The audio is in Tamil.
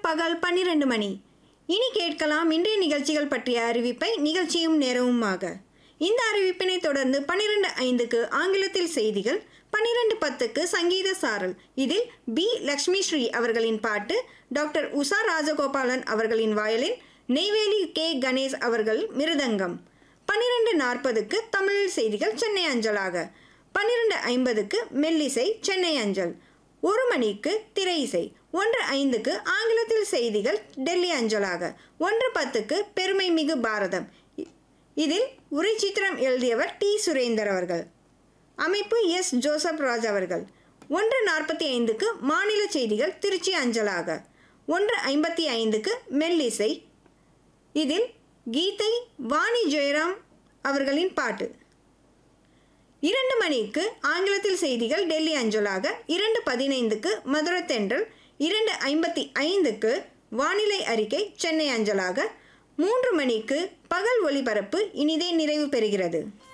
பகல் பன்னிரண்டு மணி இனி கேட்கலாம் இன்றைய நிகழ்ச்சிகள் பற்றிய அறிவிப்பை நிகழ்ச்சியும் நேரவுமாக இந்த அறிவிப்பினை தொடர்ந்து பன்னிரண்டு ஐந்துக்கு ஆங்கிலத்தில் செய்திகள் பன்னிரண்டு பத்துக்கு சங்கீத சாரல் இதில் பி லக்ஷ்மி ஸ்ரீ அவர்களின் பாட்டு டாக்டர் உஷா ராஜகோபாலன் அவர்களின் வயலின் நெய்வேலி கே கணேஷ் அவர்கள் மிருதங்கம் பன்னிரண்டு நாற்பதுக்கு தமிழில் செய்திகள் சென்னை அஞ்சலாக பன்னிரண்டு ஐம்பதுக்கு மெல்லிசை சென்னை அஞ்சல் ஒரு மணிக்கு திரை இசை ஒன்று ஐந்துக்கு ஆங்கிலத்தில் செய்திகள் டெல்லி அஞ்சலாக ஒன்று பத்துக்கு பெருமை மிகு பாரதம் இ- இதில் உரை சித்திரம் எழுதியவர் டி சுரேந்தர் அவர்கள் அமைப்பு எஸ் ஜோசப் ராஜ் அவர்கள் ஒன்று நாற்பத்தி ஐந்துக்கு மாநில செய்திகள் திருச்சி அஞ்சலாக ஒன்று ஐம்பத்தி ஐந்துக்கு மெல்லிசை இதில் கீதை வாணி ஜெயராம் அவர்களின் பாட்டு இரண்டு மணிக்கு ஆங்கிலத்தில் செய்திகள் டெல்லி அஞ்சலாக இரண்டு பதினைந்துக்கு மதுரை தென்றல் இரண்டு ஐம்பத்தி ஐந்துக்கு வானிலை அறிக்கை சென்னை அஞ்சலாக மூன்று மணிக்கு பகல் ஒளிபரப்பு இனிதே நிறைவு பெறுகிறது